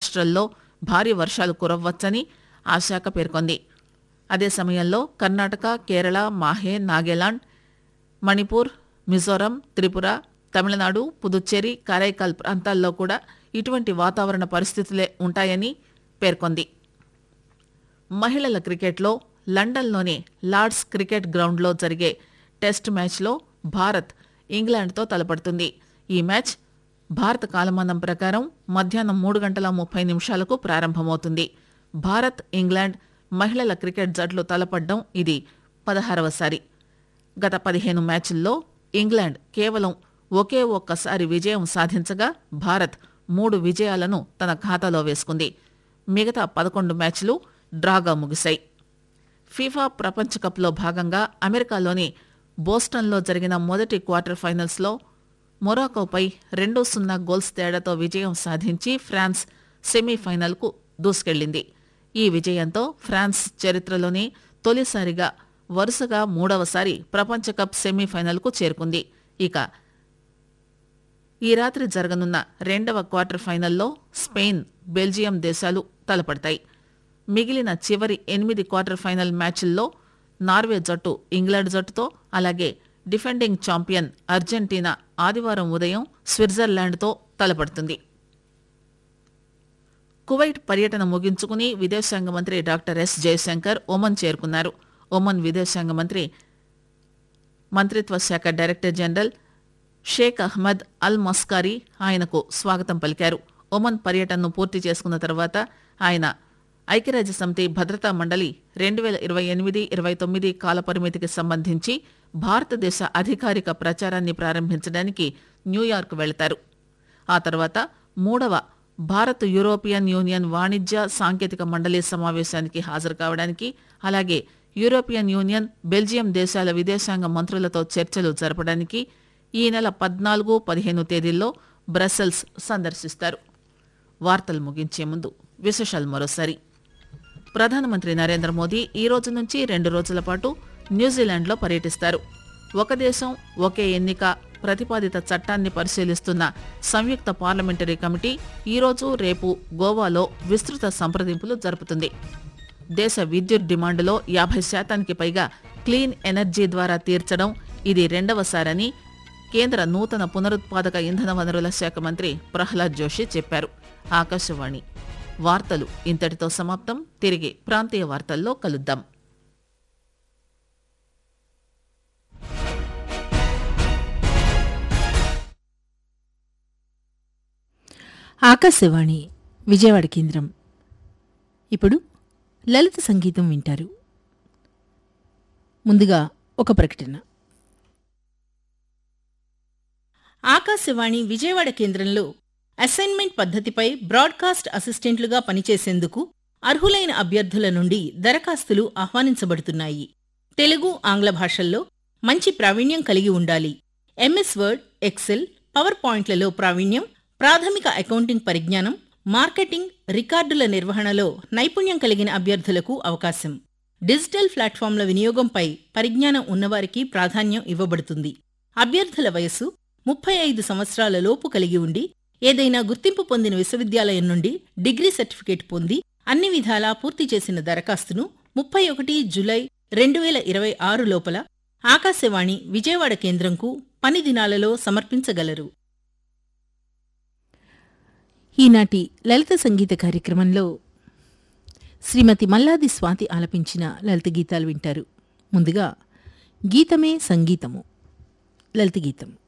రాష్ట్రాల్లో భారీ వర్షాలు కురవ్వచ్చని ఆ శాఖ పేర్కొంది అదే సమయంలో కర్ణాటక కేరళ మాహే నాగాలాండ్ మణిపూర్ మిజోరం త్రిపుర తమిళనాడు పుదుచ్చేరి కరైకాల్ ప్రాంతాల్లో కూడా ఇటువంటి వాతావరణ పరిస్థితులే ఉంటాయని పేర్కొంది మహిళల క్రికెట్లో లండన్లోని లార్డ్స్ క్రికెట్ గ్రౌండ్లో జరిగే టెస్ట్ మ్యాచ్లో భారత్ ఇంగ్లాండ్తో తలపడుతుంది ఈ మ్యాచ్ భారత కాలమానం ప్రకారం మధ్యాహ్నం మూడు గంటల ముప్పై నిమిషాలకు ప్రారంభమవుతుంది భారత్ ఇంగ్లాండ్ మహిళల క్రికెట్ జట్లు తలపడ్డం ఇది పదహారవసారి గత పదిహేను మ్యాచ్ల్లో ఇంగ్లాండ్ కేవలం ఒకే ఒక్కసారి విజయం సాధించగా భారత్ మూడు విజయాలను తన ఖాతాలో వేసుకుంది మిగతా పదకొండు మ్యాచ్లు డ్రాగా ముగిశాయి ఫీఫా ప్రపంచ కప్లో భాగంగా అమెరికాలోని బోస్టన్లో జరిగిన మొదటి క్వార్టర్ ఫైనల్స్లో మొరాకోపై రెండు సున్నా గోల్స్ తేడాతో విజయం సాధించి ఫ్రాన్స్ సెమీఫైనల్కు దూసుకెళ్లింది ఈ విజయంతో ఫ్రాన్స్ చరిత్రలోనే తొలిసారిగా వరుసగా మూడవసారి ప్రపంచ కప్ సెమీఫైనల్కు చేరుకుంది ఇక ఈ రాత్రి జరగనున్న రెండవ క్వార్టర్ ఫైనల్లో స్పెయిన్ బెల్జియం దేశాలు తలపడతాయి మిగిలిన చివరి ఎనిమిది క్వార్టర్ ఫైనల్ మ్యాచ్ల్లో నార్వే జట్టు ఇంగ్లాండ్ జట్టుతో అలాగే డిఫెండింగ్ ఛాంపియన్ అర్జెంటీనా ఆదివారం ఉదయం స్విట్జర్లాండ్తో తలపడుతుంది కువైట్ పర్యటన ముగించుకుని విదేశాంగ మంత్రి డాక్టర్ ఎస్ జయశంకర్ ఒమన్ చేరుకున్నారు ఒమన్ విదేశాంగ మంత్రి మంత్రిత్వ శాఖ director general Sheikh Ahmed Al Maskari ఆయనకు స్వాగతం పలికారు ఒమన్ పర్యటనను పూర్తి చేసుకున్న తర్వాత ఆయన ఐక్యరాజ్య సమితి భద్రతా మండలి రెండు వేల ఇరవై ఎనిమిది ఇరవై తొమ్మిది కాలపరిమితికి సంబంధించి భారతదేశ అధికారిక ప్రచారాన్ని ప్రారంభించడానికి న్యూయార్క్ వెళతారు ఆ తర్వాత మూడవ భారత్ యూరోపియన్ యూనియన్ వాణిజ్య సాంకేతిక మండలి సమావేశానికి హాజరు కావడానికి అలాగే యూరోపియన్ యూనియన్ బెల్జియం దేశాల విదేశాంగ మంత్రులతో చర్చలు జరపడానికి ఈ నెల పద్నాలుగు పదిహేను తేదీల్లో బ్రసెల్స్ సందర్శిస్తారు వార్తలు ముగించే ముందు విశేషాలు మరోసారి ప్రధానమంత్రి నరేంద్ర మోదీ ఈ రోజు నుంచి రెండు రోజుల పాటు న్యూజిలాండ్లో పర్యటిస్తారు ఒక దేశం ఒకే ఎన్నిక ప్రతిపాదిత చట్టాన్ని పరిశీలిస్తున్న సంయుక్త పార్లమెంటరీ కమిటీ ఈరోజు రేపు గోవాలో విస్తృత సంప్రదింపులు జరుపుతుంది దేశ విద్యుత్ డిమాండ్లో యాభై శాతానికి పైగా క్లీన్ ఎనర్జీ ద్వారా తీర్చడం ఇది రెండవసారని కేంద్ర నూతన పునరుత్పాదక ఇంధన వనరుల శాఖ మంత్రి ప్రహ్లాద్ జోషి చెప్పారు ఆకాశవాణి వార్తలు ఇంతటితో సమాప్తం తిరిగి ప్రాంతీయ వార్తల్లో కలుద్దాం ఆకాశవాణి విజయవాడ కేంద్రం ఇప్పుడు లలిత సంగీతం వింటారు ముందుగా ఒక ప్రకటన ఆకాశవాణి విజయవాడ కేంద్రంలో అసైన్మెంట్ పద్ధతిపై బ్రాడ్కాస్ట్ అసిస్టెంట్లుగా పనిచేసేందుకు అర్హులైన అభ్యర్థుల నుండి దరఖాస్తులు ఆహ్వానించబడుతున్నాయి తెలుగు ఆంగ్ల భాషల్లో మంచి ప్రావీణ్యం కలిగి ఉండాలి ఎంఎస్ వర్డ్ ఎక్సెల్ పవర్ పాయింట్లలో ప్రావీణ్యం ప్రాథమిక అకౌంటింగ్ పరిజ్ఞానం మార్కెటింగ్ రికార్డుల నిర్వహణలో నైపుణ్యం కలిగిన అభ్యర్థులకు అవకాశం డిజిటల్ ప్లాట్ఫామ్ల వినియోగంపై పరిజ్ఞానం ఉన్నవారికి ప్రాధాన్యం ఇవ్వబడుతుంది అభ్యర్థుల వయస్సు ముప్పై ఐదు సంవత్సరాల లోపు కలిగి ఉండి ఏదైనా గుర్తింపు పొందిన విశ్వవిద్యాలయం నుండి డిగ్రీ సర్టిఫికేట్ పొంది అన్ని విధాలా పూర్తి చేసిన దరఖాస్తును ముప్పై ఒకటి జులై రెండు వేల ఇరవై ఆరు లోపల ఆకాశవాణి విజయవాడ కేంద్రంకు పని దినాలలో సమర్పించగలరు ఈనాటి లలిత సంగీత కార్యక్రమంలో శ్రీమతి మల్లాది స్వాతి ఆలపించిన లలిత గీతాలు వింటారు ముందుగా గీతమే సంగీతము లలిత గీతం